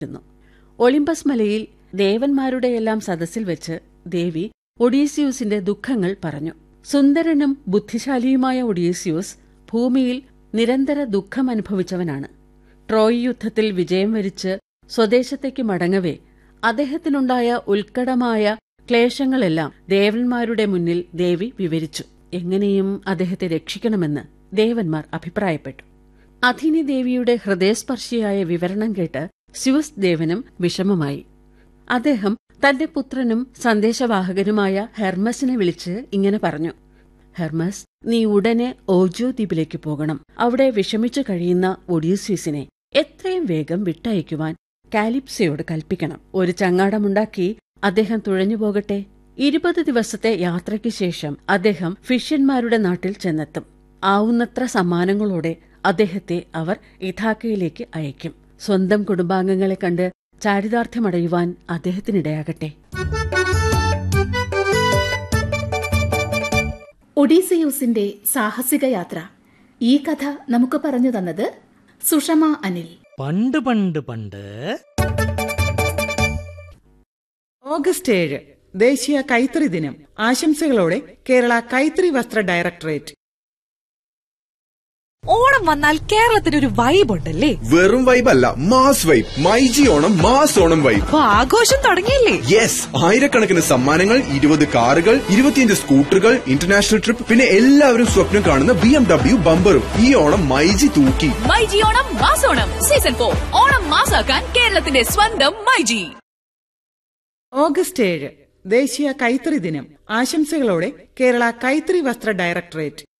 ന്നു ഒളിമ്പസ് മലയിൽ ദേവന്മാരുടെയെല്ലാം സദസ്സിൽ വെച്ച് ദേവി ഒഡീസിയൂസിന്റെ ദുഃഖങ്ങൾ പറഞ്ഞു സുന്ദരനും ബുദ്ധിശാലിയുമായ ഒഡീസിയൂസ് ഭൂമിയിൽ നിരന്തര ദുഃഖം അനുഭവിച്ചവനാണ് ട്രോയ് യുദ്ധത്തിൽ വിജയം വരിച്ച് സ്വദേശത്തേക്ക് മടങ്ങവേ അദ്ദേഹത്തിനുണ്ടായ ഉത്കടമായ ക്ലേശങ്ങളെല്ലാം ദേവന്മാരുടെ മുന്നിൽ ദേവി വിവരിച്ചു എങ്ങനെയും അദ്ദേഹത്തെ രക്ഷിക്കണമെന്ന് ദേവന്മാർ അഭിപ്രായപ്പെട്ടു അഥിനി ദേവിയുടെ ഹൃദയസ്പർശിയായ വിവരണം കേട്ട് സ്യൂസ് ദേവനും വിഷമമായി അദ്ദേഹം തന്റെ പുത്രനും സന്ദേശവാഹകനുമായ ഹെർമസിനെ വിളിച്ച് ഇങ്ങനെ പറഞ്ഞു ഹെർമസ് നീ ഉടനെ ഓജോ ദ്വീപിലേക്ക് പോകണം അവിടെ വിഷമിച്ചു കഴിയുന്ന ഒഡീസ്യൂസിനെ എത്രയും വേഗം വിട്ടയക്കുവാൻ കാലിപ്സയോട് കൽപ്പിക്കണം ഒരു ചങ്ങാടമുണ്ടാക്കി അദ്ദേഹം തുഴഞ്ഞു പോകട്ടെ ഇരുപത് ദിവസത്തെ യാത്രയ്ക്ക് ശേഷം അദ്ദേഹം ഫിഷ്യന്മാരുടെ നാട്ടിൽ ചെന്നെത്തും ആവുന്നത്ര സമ്മാനങ്ങളോടെ അദ്ദേഹത്തെ അവർ ഇഥാക്കയിലേക്ക് അയക്കും സ്വന്തം കുടുംബാംഗങ്ങളെ കണ്ട് ചാരിതാർത്ഥ്യമടയുവാൻ അദ്ദേഹത്തിനിടയാകട്ടെ ഒഡീസിയൂസിന്റെ സാഹസിക യാത്ര ഈ കഥ നമുക്ക് പറഞ്ഞു തന്നത് സുഷമ അനിൽ പണ്ട് പണ്ട് പണ്ട് ഓഗസ്റ്റ് ഏഴ് ദേശീയ കൈത്തറി ദിനം ആശംസകളോടെ കേരള കൈത്തറി വസ്ത്ര ഡയറക്ടറേറ്റ് ഓണം വന്നാൽ കേരളത്തിന് ഒരു വൈബ് ഉണ്ടല്ലേ വെറും വൈബ് അല്ല mass vibe myG Onam mass Onam vibe അപ്പൊ ആഘോഷം തുടങ്ങിയില്ലേ യെസ് ആയിരക്കണക്കിന് സമ്മാനങ്ങൾ ഇരുപത് കാറുകൾ ഇരുപത്തിയഞ്ച് സ്കൂട്ടറുകൾ ഇന്റർനാഷണൽ ട്രിപ്പ് പിന്നെ എല്ലാവരും സ്വപ്നം കാണുന്ന ബി എം ഡബ്ല്യു ബമ്പറും ഈ ഓണം മൈജി തൂക്കി മൈജി ഓണം മാസോണം സീസൺ ഫോർ ഓണം മാസാക്കാൻ കേരളത്തിന്റെ സ്വന്തം മൈജി ഓഗസ്റ്റ് ഏഴ് ദേശീയ കൈത്തറി ദിനം ആശംസകളോടെ കേരള കൈത്തറി വസ്ത്ര ഡയറക്ടറേറ്റ്